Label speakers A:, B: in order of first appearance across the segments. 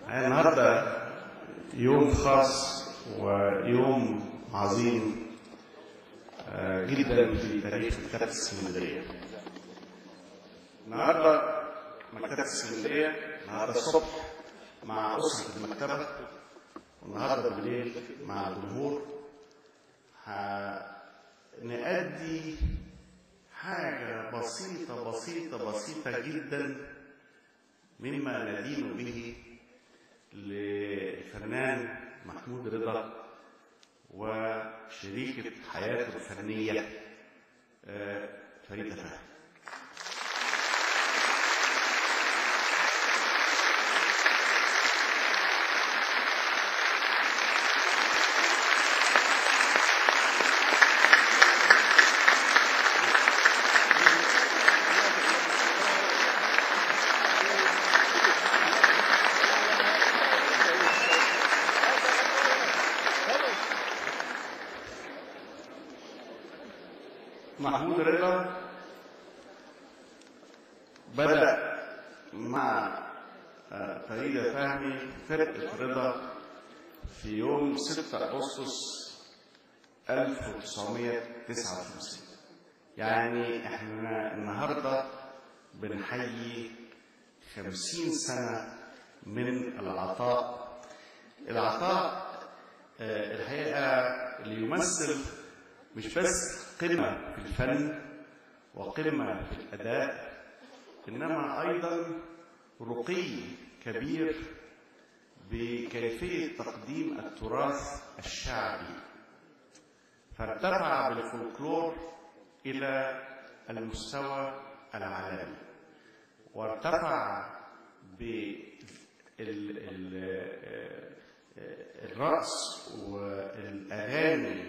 A: النهارده يوم خاص ويوم عظيم آه، جدا في تاريخ مكتبة اسكندرية. النهارده مكتبة اسكندرية النهارده الصبح مع أسرة المكتبة والنهارده بالليل مع الجمهور هنأدي حاجة بسيطة بسيطة بسيطة جدا مما ندين به للفنان محمود رضا وشريكة حياته الفنية آه، فريدة فهمي محمود رضا بدأ مع آه، فريدة فهمي فرقة رضا في يوم 6 أغسطس 1959 يعني احنا النهارده بنحيي 50 سنة من العطاء العطاء آه، الحقيقة اللي يمثل مش بس قمة في الفن وقمة في الأداء إنما أيضا رقي كبير بكيفية تقديم التراث الشعبي فارتفع بالفولكلور إلى المستوى العالمي وارتفع بالرأس والأغاني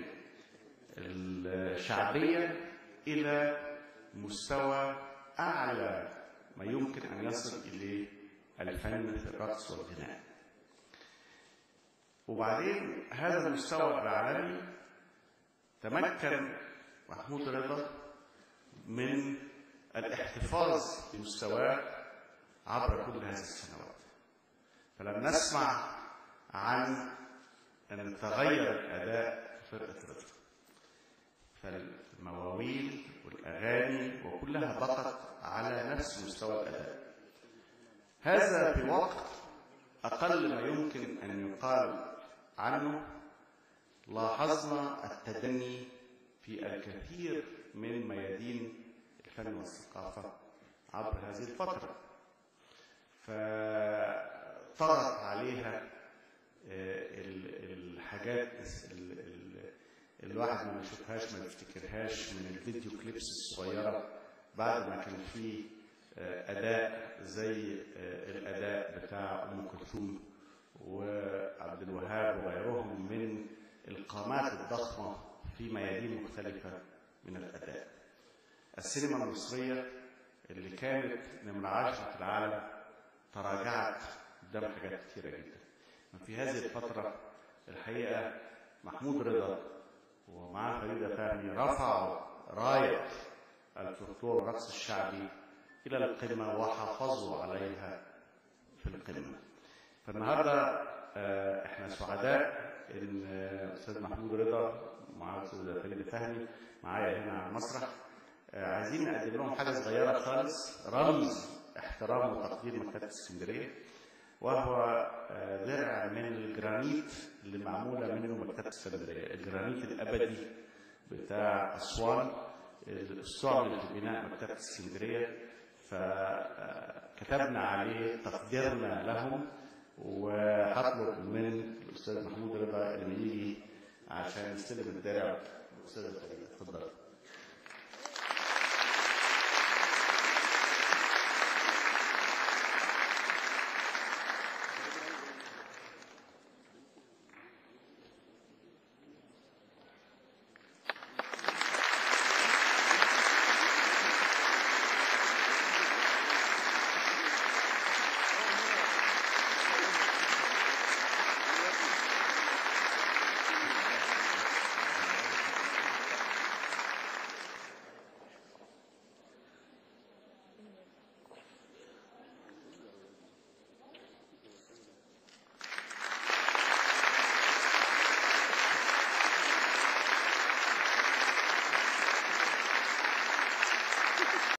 A: الشعبية إلى مستوى أعلى ما يمكن أن يصل إليه الفن في الرقص والغناء وبعدين هذا المستوى العالمي تمكن محمود رضا من الاحتفاظ بمستواه عبر كل هذه السنوات فلم نسمع عن أن تغير الأداء في فرقة رضا فالمواويل والأغاني وكلها بقت على نفس مستوى الأداء هذا في وقت أقل ما يمكن أن يقال عنه لاحظنا التدني في الكثير من ميادين الفن والثقافة عبر هذه الفترة فطغت عليها الحاجات الواحد ما يشوفهاش ما يفتكرهاش من الفيديو كليبس الصغيره بعد ما كان في اداء زي الاداء بتاع ام كلثوم وعبد الوهاب وغيرهم من القامات الضخمه في ميادين مختلفه من الاداء. السينما المصريه اللي كانت نمره عشره في العالم تراجعت قدام حاجات كثيره جدا. في هذه الفتره الحقيقه محمود رضا ومعاه فريدة فهمي رفعوا راية الفولكلور والرقص الشعبي إلى القمة وحافظوا عليها في القمة فالنهاردة احنا سعداء ان استاذ محمود رضا مع استاذ فريدة فهمي معايا هنا على المسرح عايزين نقدم لهم حاجة صغيرة خالص رمز احترام وتقدير مكتبة اسكندرية وهو درع من الجرانيت اللي معمولة منه مكتبة اسكندرية الجرانيت الأبدي بتاع أسوان استعمل في بناء مكتبة اسكندرية فكتبنا عليه تقديرنا لهم وهطلب من الأستاذ محمود رضا إنه يجي عشان يستلم الدرع الأستاذ اتفضل